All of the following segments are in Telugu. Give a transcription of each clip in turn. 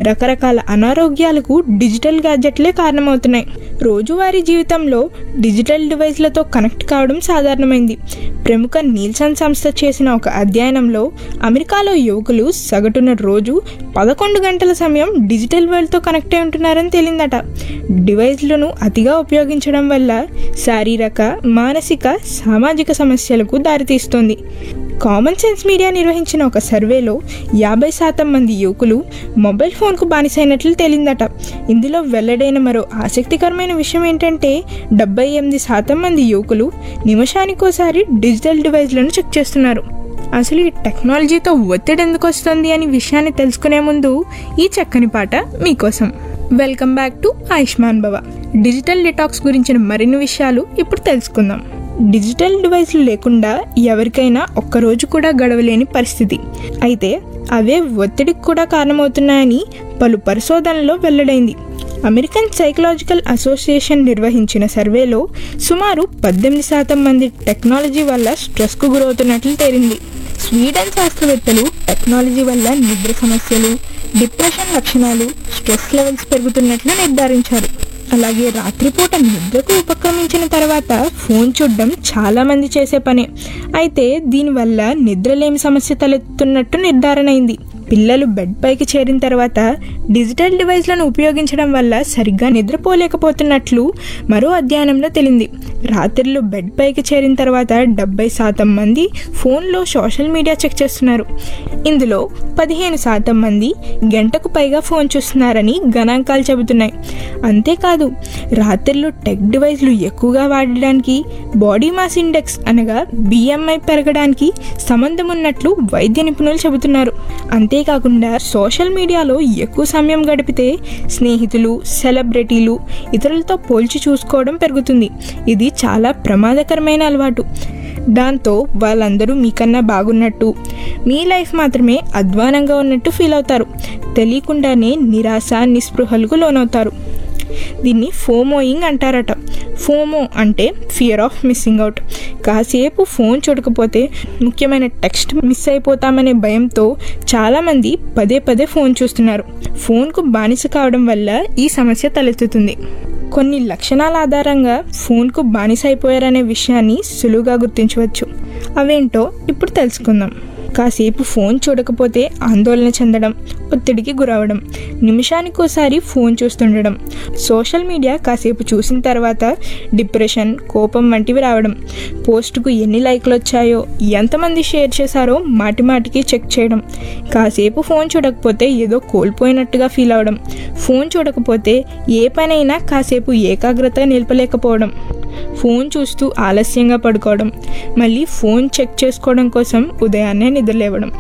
రకరకాల అనారోగ్యాలకు డిజిటల్ గ్యాడ్జెట్లే కారణమవుతున్నాయి రోజువారీ జీవితంలో డిజిటల్ డివైస్లతో కనెక్ట్ కావడం సాధారణమైంది ప్రముఖ నీల్సన్ సంస్థ చేసిన ఒక అధ్యయనంలో అమెరికాలో యువకులు సగటున రోజు పదకొండు గంటల సమయం డిజిటల్ వరల్డ్తో కనెక్ట్ అయి ఉంటున్నారని తేలిందట డివైస్లను అతిగా ఉపయోగించడం వల్ల శారీరక మానసిక సామాజిక సమస్యలకు దారితీస్తుంది కామన్ సెన్స్ మీడియా నిర్వహించిన ఒక సర్వేలో యాభై శాతం మంది యువకులు మొబైల్ ఫోన్కు బానిసైనట్లు తేలిందట ఇందులో వెల్లడైన మరో ఆసక్తికరమైన విషయం ఏంటంటే డెబ్బై ఎనిమిది శాతం మంది యువకులు నిమిషానికోసారి డిజిటల్ డివైస్లను చెక్ చేస్తున్నారు అసలు ఈ టెక్నాలజీతో ఒత్తిడి ఎందుకు వస్తుంది అని విషయాన్ని తెలుసుకునే ముందు ఈ చక్కని పాట మీకోసం వెల్కమ్ బ్యాక్ టు ఆయుష్మాన్ భవ డిజిటల్ డిటాక్స్ గురించిన మరిన్ని విషయాలు ఇప్పుడు తెలుసుకుందాం డిజిటల్ డివైస్లు లేకుండా ఎవరికైనా ఒక్కరోజు కూడా గడవలేని పరిస్థితి అయితే అవే ఒత్తిడికి కూడా కారణమవుతున్నాయని పలు పరిశోధనల్లో వెల్లడైంది అమెరికన్ సైకలాజికల్ అసోసియేషన్ నిర్వహించిన సర్వేలో సుమారు పద్దెనిమిది శాతం మంది టెక్నాలజీ వల్ల స్ట్రెస్కు గురవుతున్నట్లు తేలింది స్వీడన్ శాస్త్రవేత్తలు టెక్నాలజీ వల్ల నిద్ర సమస్యలు డిప్రెషన్ లక్షణాలు స్ట్రెస్ లెవెల్స్ పెరుగుతున్నట్లు నిర్ధారించారు అలాగే రాత్రిపూట నిద్రకు ఉపక్రమించిన తర్వాత ఫోన్ చూడడం చాలా మంది చేసే పనే అయితే దీనివల్ల నిద్రలేమి సమస్య తలెత్తున్నట్టు నిర్ధారణ అయింది పిల్లలు బెడ్ పైకి చేరిన తర్వాత డిజిటల్ డివైస్లను ఉపయోగించడం వల్ల సరిగ్గా నిద్రపోలేకపోతున్నట్లు మరో అధ్యయనంలో తెలింది రాత్రిళ్ళు బెడ్ పైకి చేరిన తర్వాత డెబ్బై శాతం మంది ఫోన్లో సోషల్ మీడియా చెక్ చేస్తున్నారు ఇందులో పదిహేను శాతం మంది గంటకు పైగా ఫోన్ చూస్తున్నారని గణాంకాలు చెబుతున్నాయి అంతేకాదు రాత్రిళ్ళు టెక్ డివైస్లు ఎక్కువగా వాడడానికి బాడీ మాస్ ఇండెక్స్ అనగా బిఎంఐ పెరగడానికి సంబంధం ఉన్నట్లు వైద్య నిపుణులు చెబుతున్నారు అంతేకాకుండా సోషల్ మీడియాలో ఎక్కువ సమయం గడిపితే స్నేహితులు సెలబ్రిటీలు ఇతరులతో పోల్చి చూసుకోవడం పెరుగుతుంది ఇది చాలా ప్రమాదకరమైన అలవాటు దాంతో వాళ్ళందరూ మీకన్నా బాగున్నట్టు మీ లైఫ్ మాత్రమే అధ్వానంగా ఉన్నట్టు ఫీల్ అవుతారు తెలియకుండానే నిరాశ నిస్పృహలకు లోనవుతారు దీన్ని ఫోమోయింగ్ అంటారట ఫోమో అంటే ఫియర్ ఆఫ్ మిస్సింగ్ అవుట్ కాసేపు ఫోన్ చూడకపోతే ముఖ్యమైన టెక్స్ట్ మిస్ అయిపోతామనే భయంతో చాలామంది పదే పదే ఫోన్ చూస్తున్నారు ఫోన్కు బానిస కావడం వల్ల ఈ సమస్య తలెత్తుతుంది కొన్ని లక్షణాల ఆధారంగా ఫోన్కు బానిస అయిపోయారనే విషయాన్ని సులువుగా గుర్తించవచ్చు అవేంటో ఇప్పుడు తెలుసుకుందాం కాసేపు ఫోన్ చూడకపోతే ఆందోళన చెందడం ఒత్తిడికి గురవడం నిమిషానికోసారి ఫోన్ చూస్తుండడం సోషల్ మీడియా కాసేపు చూసిన తర్వాత డిప్రెషన్ కోపం వంటివి రావడం పోస్టుకు ఎన్ని లైక్లు వచ్చాయో ఎంతమంది షేర్ చేశారో మాటి మాటికి చెక్ చేయడం కాసేపు ఫోన్ చూడకపోతే ఏదో కోల్పోయినట్టుగా ఫీల్ అవడం ఫోన్ చూడకపోతే ఏ పనైనా కాసేపు ఏకాగ్రత నిలపలేకపోవడం ఫోన్ చూస్తూ ఆలస్యంగా పడుకోవడం మళ్ళీ ఫోన్ చెక్ చేసుకోవడం కోసం ఉదయాన్నే నిద్రలేవడం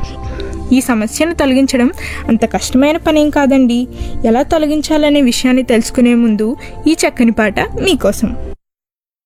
ఈ సమస్యను తొలగించడం అంత కష్టమైన పనేం కాదండి ఎలా తొలగించాలనే విషయాన్ని తెలుసుకునే ముందు ఈ చక్కని పాట మీకోసం